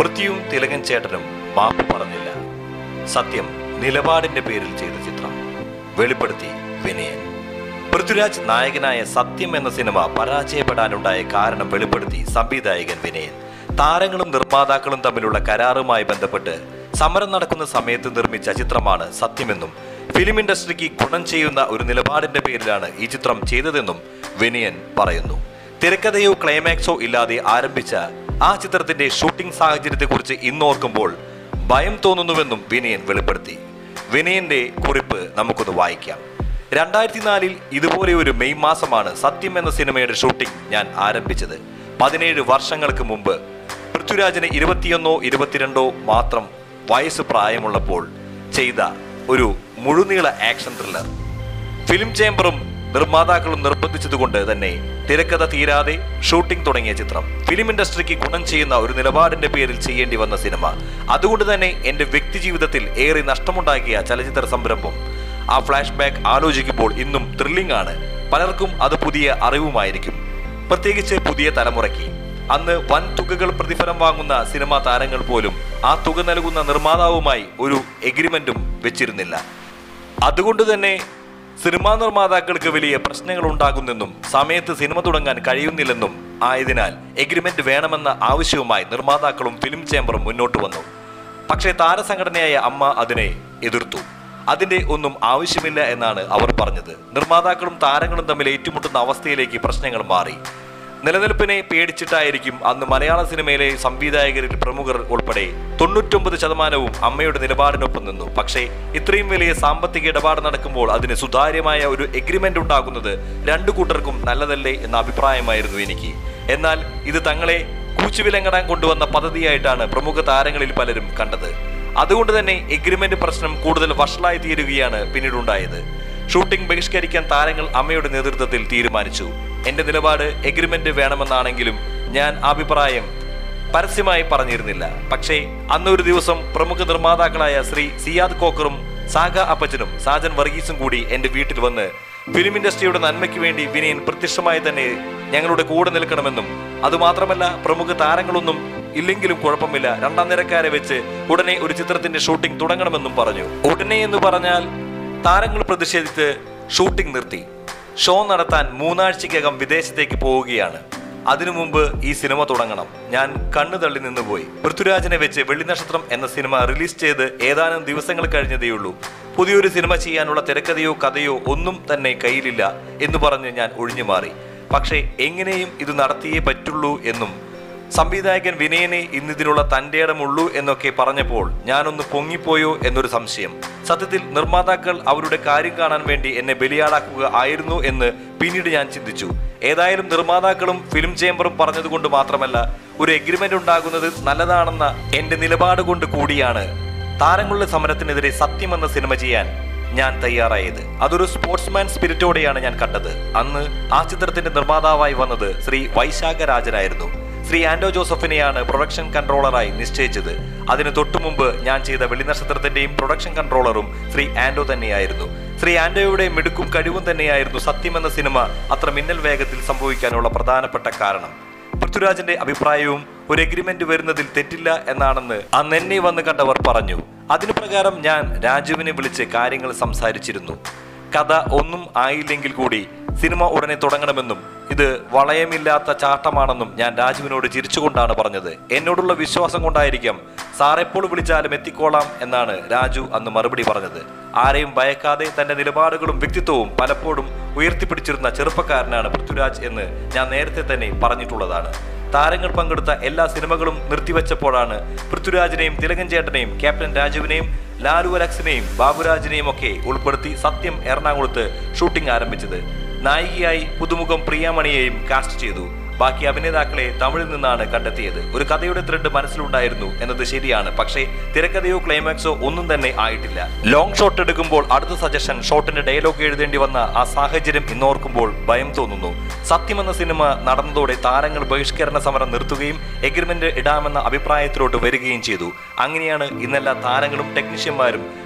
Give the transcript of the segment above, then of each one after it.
പൃഥ്വിയും തിലകൻ ചേട്ടനും മാപ്പ് പറഞ്ഞില്ല സത്യം നിലപാടിന്റെ പേരിൽ ചെയ്ത ചിത്രം വെളിപ്പെടുത്തി വിനയൻ പൃഥ്വിരാജ് നായകനായ സത്യം എന്ന സിനിമ പരാജയപ്പെടാനുണ്ടായ കാരണം വെളിപ്പെടുത്തി സംവിധായകൻ വിനയൻ താരങ്ങളും നിർമ്മാതാക്കളും തമ്മിലുള്ള കരാറുമായി ബന്ധപ്പെട്ട് സമരം നടക്കുന്ന സമയത്ത് നിർമ്മിച്ച ചിത്രമാണ് സത്യമെന്നും ഫിലിം ഇൻഡസ്ട്രിക്ക് ഗുണം ചെയ്യുന്ന ഒരു നിലപാടിന്റെ പേരിലാണ് ഈ ചിത്രം ചെയ്തതെന്നും വിനയൻ പറയുന്നു തിരക്കഥയോ ക്ലൈമാക്സോ ഇല്ലാതെ ആരംഭിച്ച ആ ചിത്രത്തിന്റെ ഷൂട്ടിംഗ് സാഹചര്യത്തെക്കുറിച്ച് ഇന്നോർക്കുമ്പോൾ ഭയം തോന്നുന്നുവെന്നും വിനയൻ വെളിപ്പെടുത്തി വിനയന്റെ കുറിപ്പ് നമുക്കൊന്ന് വായിക്കാം രണ്ടായിരത്തി നാലിൽ ഇതുപോലെ ഒരു മെയ് മാസമാണ് സത്യം എന്ന സിനിമയുടെ ഷൂട്ടിംഗ് ഞാൻ ആരംഭിച്ചത് പതിനേഴ് വർഷങ്ങൾക്ക് മുമ്പ് പൃഥ്വിരാജിന് ഇരുപത്തിയൊന്നോ ഇരുപത്തിരണ്ടോ മാത്രം വയസ്സ് പ്രായമുള്ളപ്പോൾ ചെയ്ത ഒരു മുഴുനീള ആക്ഷൻ ത്രില്ലർ ഫിലിം ചേംബറും നിർമ്മാതാക്കളും നിർബന്ധിച്ചതുകൊണ്ട് തന്നെ തിരക്കഥ തീരാതെ ഷൂട്ടിംഗ് തുടങ്ങിയ ചിത്രം ഫിലിം ഇൻഡസ്ട്രിക്ക് ഗുണം ചെയ്യുന്ന ഒരു നിലപാടിന്റെ പേരിൽ ചെയ്യേണ്ടി വന്ന സിനിമ അതുകൊണ്ട് തന്നെ എന്റെ വ്യക്തി ജീവിതത്തിൽ ഏറെ നഷ്ടമുണ്ടാക്കിയ ചലച്ചിത്ര സംരംഭം ആ ഫ്ലാഷ് ബാക്ക് ആലോചിക്കുമ്പോൾ ഇന്നും ത്രില്ലിംഗ് ആണ് പലർക്കും അത് പുതിയ അറിവുമായിരിക്കും പ്രത്യേകിച്ച് പുതിയ തലമുറയ്ക്ക് അന്ന് വൻ തുകകൾ പ്രതിഫലം വാങ്ങുന്ന സിനിമാ താരങ്ങൾ പോലും ആ തുക നൽകുന്ന നിർമ്മാതാവുമായി ഒരു എഗ്രിമെന്റും വെച്ചിരുന്നില്ല അതുകൊണ്ട് തന്നെ സിനിമാ നിർമ്മാതാക്കൾക്ക് വലിയ പ്രശ്നങ്ങൾ ഉണ്ടാകുന്നെന്നും സമയത്ത് സിനിമ തുടങ്ങാൻ കഴിയുന്നില്ലെന്നും ആയതിനാൽ എഗ്രിമെന്റ് വേണമെന്ന ആവശ്യവുമായി നിർമ്മാതാക്കളും ഫിലിം ചേംബറും മുന്നോട്ട് വന്നു പക്ഷേ താരസംഘടനയായ അമ്മ അതിനെ എതിർത്തു അതിന്റെ ഒന്നും ആവശ്യമില്ല എന്നാണ് അവർ പറഞ്ഞത് നിർമ്മാതാക്കളും താരങ്ങളും തമ്മിൽ ഏറ്റുമുട്ടുന്ന അവസ്ഥയിലേക്ക് പ്രശ്നങ്ങൾ മാറി നിലനിൽപ്പിനെ പേടിച്ചിട്ടായിരിക്കും അന്ന് മലയാള സിനിമയിലെ സംവിധായകരിൽ പ്രമുഖർ ഉൾപ്പെടെ തൊണ്ണൂറ്റൊമ്പത് ശതമാനവും അമ്മയുടെ നിലപാടിനൊപ്പം നിന്നു പക്ഷേ ഇത്രയും വലിയ സാമ്പത്തിക ഇടപാട് നടക്കുമ്പോൾ അതിന് സുതാര്യമായ ഒരു എഗ്രിമെന്റ് ഉണ്ടാകുന്നത് രണ്ടു കൂട്ടർക്കും നല്ലതല്ലേ എന്ന അഭിപ്രായമായിരുന്നു എനിക്ക് എന്നാൽ ഇത് തങ്ങളെ കൂച്ചുവിലങ്ങടാൻ കൊണ്ടുവന്ന പദ്ധതിയായിട്ടാണ് പ്രമുഖ താരങ്ങളിൽ പലരും കണ്ടത് അതുകൊണ്ട് തന്നെ എഗ്രിമെന്റ് പ്രശ്നം കൂടുതൽ വഷളായി തീരുകയാണ് പിന്നീടുണ്ടായത് ഷൂട്ടിംഗ് ബഹിഷ്കരിക്കാൻ താരങ്ങൾ അമ്മയുടെ നേതൃത്വത്തിൽ തീരുമാനിച്ചു എന്റെ നിലപാട് എഗ്രിമെന്റ് വേണമെന്നാണെങ്കിലും ഞാൻ ആ അഭിപ്രായം പരസ്യമായി പറഞ്ഞിരുന്നില്ല പക്ഷേ അന്ന് ഒരു ദിവസം പ്രമുഖ നിർമ്മാതാക്കളായ ശ്രീ സിയാദ് കോക്കറും സാഗ അപ്പച്ചനും സാജൻ വർഗീസും കൂടി എന്റെ വീട്ടിൽ വന്ന് ഫിലിം ഇൻഡസ്ട്രിയുടെ നന്മയ്ക്ക് വേണ്ടി വിനയൻ പ്രത്യക്ഷമായി തന്നെ ഞങ്ങളുടെ കൂടെ നിൽക്കണമെന്നും അതുമാത്രമല്ല പ്രമുഖ താരങ്ങളൊന്നും ഇല്ലെങ്കിലും കുഴപ്പമില്ല രണ്ടാം നിരക്കാരെ വെച്ച് ഉടനെ ഒരു ചിത്രത്തിന്റെ ഷൂട്ടിംഗ് തുടങ്ങണമെന്നും പറഞ്ഞു ഉടനെ എന്ന് പറഞ്ഞാൽ താരങ്ങൾ പ്രതിഷേധിച്ച് ഷൂട്ടിംഗ് നിർത്തി ഷോ നടത്താൻ മൂന്നാഴ്ചക്കകം വിദേശത്തേക്ക് പോവുകയാണ് അതിനു മുമ്പ് ഈ സിനിമ തുടങ്ങണം ഞാൻ കണ്ണു തള്ളി നിന്നുപോയി പൃഥ്വിരാജിനെ വെച്ച് വെള്ളിനക്ഷത്രം എന്ന സിനിമ റിലീസ് ചെയ്ത് ഏതാനും ദിവസങ്ങൾ കഴിഞ്ഞതേയുള്ളൂ പുതിയൊരു സിനിമ ചെയ്യാനുള്ള തിരക്കഥയോ കഥയോ ഒന്നും തന്നെ കയ്യിലില്ല എന്ന് പറഞ്ഞ് ഞാൻ ഒഴിഞ്ഞു മാറി പക്ഷേ എങ്ങനെയും ഇത് നടത്തിയേ പറ്റുള്ളൂ എന്നും സംവിധായകൻ വിനയനെ ഇന്നിതിനുള്ള തന്റെ ഇടമുള്ളൂ എന്നൊക്കെ പറഞ്ഞപ്പോൾ ഞാനൊന്ന് പൊങ്ങിപ്പോയോ എന്നൊരു സംശയം സത്യത്തിൽ നിർമ്മാതാക്കൾ അവരുടെ കാര്യം കാണാൻ വേണ്ടി എന്നെ ബലിയാടാക്കുക ആയിരുന്നു എന്ന് പിന്നീട് ഞാൻ ചിന്തിച്ചു ഏതായാലും നിർമ്മാതാക്കളും ഫിലിം ചേംബറും പറഞ്ഞതുകൊണ്ട് മാത്രമല്ല ഒരു എഗ്രിമെന്റ് ഉണ്ടാകുന്നത് നല്ലതാണെന്ന എന്റെ നിലപാട് കൊണ്ട് കൂടിയാണ് താരങ്ങളുടെ സമരത്തിനെതിരെ സത്യം എന്ന സിനിമ ചെയ്യാൻ ഞാൻ തയ്യാറായത് അതൊരു സ്പോർട്സ്മാൻ സ്പിരിറ്റോടെയാണ് ഞാൻ കണ്ടത് അന്ന് ആ ചിത്രത്തിന്റെ നിർമ്മാതാവായി വന്നത് ശ്രീ വൈശാഖ രാജനായിരുന്നു ശ്രീ ആൻഡോ ജോസഫിനെയാണ് പ്രൊഡക്ഷൻ കൺട്രോളറായി നിശ്ചയിച്ചത് അതിന് തൊട്ടുമുമ്പ് ഞാൻ ചെയ്ത വെള്ളിനക്ഷത്രത്തിന്റെയും പ്രൊഡക്ഷൻ കൺട്രോളറും ശ്രീ ആൻഡോ തന്നെയായിരുന്നു ശ്രീ ആൻഡോയുടെ മിടുക്കും കഴിവും തന്നെയായിരുന്നു സത്യം എന്ന സിനിമ അത്ര മിന്നൽ വേഗത്തിൽ സംഭവിക്കാനുള്ള പ്രധാനപ്പെട്ട കാരണം പൃഥ്വിരാജിന്റെ അഭിപ്രായവും ഒരു എഗ്രിമെന്റ് വരുന്നതിൽ തെറ്റില്ല എന്നാണെന്ന് അന്ന് എന്നെ വന്ന് കണ്ടവർ പറഞ്ഞു അതിനു പ്രകാരം ഞാൻ രാജുവിനെ വിളിച്ച് കാര്യങ്ങൾ സംസാരിച്ചിരുന്നു കഥ ഒന്നും ആയില്ലെങ്കിൽ കൂടി സിനിമ ഉടനെ തുടങ്ങണമെന്നും ഇത് വളയമില്ലാത്ത ചാട്ടമാണെന്നും ഞാൻ രാജുവിനോട് ചിരിച്ചുകൊണ്ടാണ് പറഞ്ഞത് എന്നോടുള്ള വിശ്വാസം കൊണ്ടായിരിക്കാം സാർ എപ്പോൾ വിളിച്ചാലും എത്തിക്കോളാം എന്നാണ് രാജു അന്ന് മറുപടി പറഞ്ഞത് ആരെയും ഭയക്കാതെ തന്റെ നിലപാടുകളും വ്യക്തിത്വവും പലപ്പോഴും ഉയർത്തിപ്പിടിച്ചിരുന്ന ചെറുപ്പക്കാരനാണ് പൃഥ്വിരാജ് എന്ന് ഞാൻ നേരത്തെ തന്നെ പറഞ്ഞിട്ടുള്ളതാണ് താരങ്ങൾ പങ്കെടുത്ത എല്ലാ സിനിമകളും നിർത്തിവെച്ചപ്പോഴാണ് പൃഥ്വിരാജിനെയും തിലകൻ ചേട്ടനെയും ക്യാപ്റ്റൻ രാജുവിനെയും ലാലു അലക്സിനെയും ബാബുരാജിനെയും ഒക്കെ ഉൾപ്പെടുത്തി സത്യം എറണാകുളത്ത് ഷൂട്ടിംഗ് ആരംഭിച്ചത് നായികയായി പുതുമുഖം പ്രിയാമണിയെയും കാസ്റ്റ് ചെയ്തു ബാക്കി അഭിനേതാക്കളെ തമിഴിൽ നിന്നാണ് കണ്ടെത്തിയത് ഒരു കഥയുടെ ത്രെഡ് മനസ്സിലുണ്ടായിരുന്നു എന്നത് ശരിയാണ് പക്ഷേ തിരക്കഥയോ ക്ലൈമാക്സോ ഒന്നും തന്നെ ആയിട്ടില്ല ലോങ് ഷോട്ട് എടുക്കുമ്പോൾ അടുത്ത സജഷൻ ഷോട്ടിന്റെ ഡയലോഗ് എഴുതേണ്ടി വന്ന ആ സാഹചര്യം ഇന്നോർക്കുമ്പോൾ ഭയം തോന്നുന്നു സത്യം എന്ന സിനിമ നടന്നതോടെ താരങ്ങൾ ബഹിഷ്കരണ സമരം നിർത്തുകയും എഗ്രിമെന്റ് ഇടാമെന്ന അഭിപ്രായത്തിലോട്ട് വരികയും ചെയ്തു അങ്ങനെയാണ് ഇന്നെല്ലാ താരങ്ങളും ടെക്നീഷ്യന്മാരും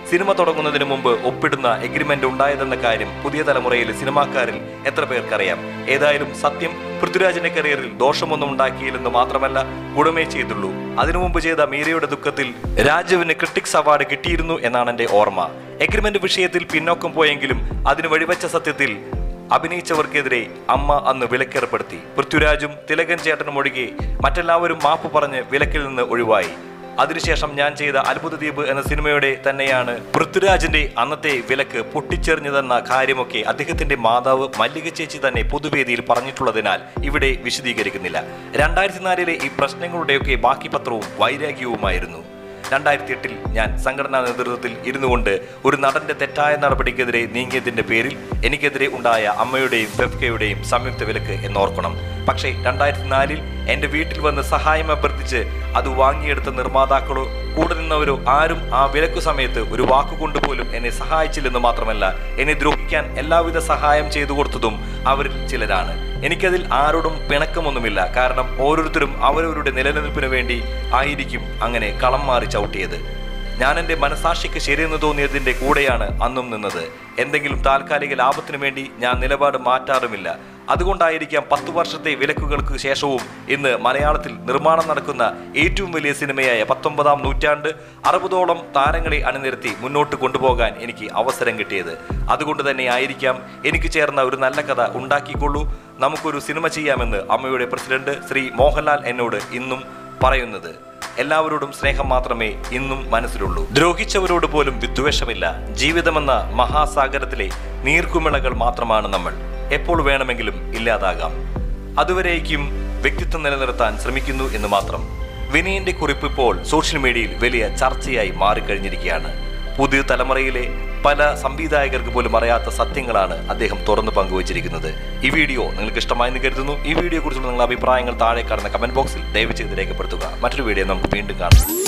സിനിമ തുടങ്ങുന്നതിന് മുമ്പ് ഒപ്പിടുന്ന എഗ്രിമെന്റ് ഉണ്ടായതെന്ന കാര്യം പുതിയ തലമുറയിലെ സിനിമാക്കാരിൽ എത്ര പേർക്കറിയാം ഏതായാലും സത്യം പൃഥ്വിരാജിന്റെ കരിയറിൽ ദോഷമൊന്നും ഉണ്ടാക്കിയില്ലെന്ന് മാത്രമല്ല ഗുണമേ ചെയ്തുള്ളൂ അതിനു മുമ്പ് ചെയ്ത മീരയുടെ ദുഃഖത്തിൽ രാജുവിന് ക്രിട്ടിക്സ് അവാർഡ് കിട്ടിയിരുന്നു എന്നാണ് എന്റെ ഓർമ്മ എഗ്രിമെന്റ് വിഷയത്തിൽ പിന്നോക്കം പോയെങ്കിലും അതിന് വഴിവെച്ച സത്യത്തിൽ അഭിനയിച്ചവർക്കെതിരെ അമ്മ അന്ന് വിലക്കേർപ്പെടുത്തി പൃഥ്വിരാജും തിലകൻ ചേട്ടനും ഒഴികെ മറ്റെല്ലാവരും മാപ്പ് പറഞ്ഞ് വിലക്കിൽ നിന്ന് ഒഴിവായി അതിനുശേഷം ഞാൻ ചെയ്ത അത്ഭുത ദ്വീപ് എന്ന സിനിമയുടെ തന്നെയാണ് പൃഥ്വിരാജിന്റെ അന്നത്തെ വിലക്ക് പൊട്ടിച്ചെറിഞ്ഞതെന്ന കാര്യമൊക്കെ അദ്ദേഹത്തിന്റെ മാതാവ് മല്ലിക ചേച്ചി തന്നെ പൊതുവേദിയിൽ പറഞ്ഞിട്ടുള്ളതിനാൽ ഇവിടെ വിശദീകരിക്കുന്നില്ല രണ്ടായിരത്തി നാലിലെ ഈ പ്രശ്നങ്ങളുടെയൊക്കെ ബാക്കി പത്രവും വൈരാഗ്യവുമായിരുന്നു രണ്ടായിരത്തി എട്ടിൽ ഞാൻ സംഘടനാ നേതൃത്വത്തിൽ ഇരുന്നു കൊണ്ട് ഒരു നടന്റെ തെറ്റായ നടപടിക്കെതിരെ നീങ്ങിയതിന്റെ പേരിൽ എനിക്കെതിരെ ഉണ്ടായ അമ്മയുടെയും ഫെഫ്കയുടെയും സംയുക്ത വിലക്ക് എന്നോർക്കണം പക്ഷേ രണ്ടായിരത്തി നാലിൽ എന്റെ വീട്ടിൽ വന്ന് സഹായം അഭ്യർത്ഥിച്ച് അത് വാങ്ങിയെടുത്ത നിർമ്മാതാക്കളോ കൂടെ നിന്നവരോ ആരും ആ വിലക്കു സമയത്ത് ഒരു വാക്കുകൊണ്ട് പോലും എന്നെ സഹായിച്ചില്ലെന്ന് മാത്രമല്ല എന്നെ ദ്രോഹിക്കാൻ എല്ലാവിധ സഹായം ചെയ്തു കൊടുത്തതും അവരിൽ ചിലരാണ് എനിക്കതിൽ ആരോടും പിണക്കമൊന്നുമില്ല കാരണം ഓരോരുത്തരും അവരവരുടെ നിലനിൽപ്പിന് വേണ്ടി ആയിരിക്കും അങ്ങനെ കളം മാറി ചവിട്ടിയത് ഞാൻ എൻ്റെ മനസാക്ഷിക്ക് ശരിയെന്ന് തോന്നിയതിൻ്റെ കൂടെയാണ് അന്നും നിന്നത് എന്തെങ്കിലും താൽക്കാലിക ലാഭത്തിനു വേണ്ടി ഞാൻ നിലപാട് മാറ്റാറുമില്ല അതുകൊണ്ടായിരിക്കാം പത്തു വർഷത്തെ വിലക്കുകൾക്ക് ശേഷവും ഇന്ന് മലയാളത്തിൽ നിർമ്മാണം നടക്കുന്ന ഏറ്റവും വലിയ സിനിമയായ പത്തൊമ്പതാം നൂറ്റാണ്ട് അറുപതോളം താരങ്ങളെ അണിനിരത്തി മുന്നോട്ട് കൊണ്ടുപോകാൻ എനിക്ക് അവസരം കിട്ടിയത് അതുകൊണ്ട് തന്നെ ആയിരിക്കാം എനിക്ക് ചേർന്ന ഒരു നല്ല കഥ ഉണ്ടാക്കിക്കൊള്ളൂ നമുക്കൊരു സിനിമ ചെയ്യാമെന്ന് അമ്മയുടെ പ്രസിഡന്റ് ശ്രീ മോഹൻലാൽ എന്നോട് ഇന്നും പറയുന്നത് എല്ലാവരോടും സ്നേഹം മാത്രമേ ഇന്നും മനസ്സിലുള്ളൂ ദ്രോഹിച്ചവരോട് പോലും വിദ്വേഷമില്ല ജീവിതമെന്ന മഹാസാഗരത്തിലെ നീർക്കുമിളകൾ മാത്രമാണ് നമ്മൾ എപ്പോൾ വേണമെങ്കിലും ഇല്ലാതാകാം അതുവരേക്കും വ്യക്തിത്വം നിലനിർത്താൻ ശ്രമിക്കുന്നു എന്ന് മാത്രം വിനയന്റെ കുറിപ്പ് ഇപ്പോൾ സോഷ്യൽ മീഡിയയിൽ വലിയ ചർച്ചയായി മാറിക്കഴിഞ്ഞിരിക്കുകയാണ് പുതിയ തലമുറയിലെ പല സംവിധായകർക്ക് പോലും അറിയാത്ത സത്യങ്ങളാണ് അദ്ദേഹം തുറന്നു പങ്കുവച്ചിരിക്കുന്നത് ഈ വീഡിയോ നിങ്ങൾക്ക് ഇഷ്ടമായെന്ന് കരുതുന്നു ഈ വീഡിയോ കുറിച്ചുള്ള നിങ്ങളുടെ അഭിപ്രായങ്ങൾ താഴെ കാണുന്ന കമന്റ് ബോക്സിൽ ദയവ് ചെയ്ത് രേഖപ്പെടുത്തുക മറ്റൊരു വീഡിയോ നമുക്ക് വീണ്ടും കാണാം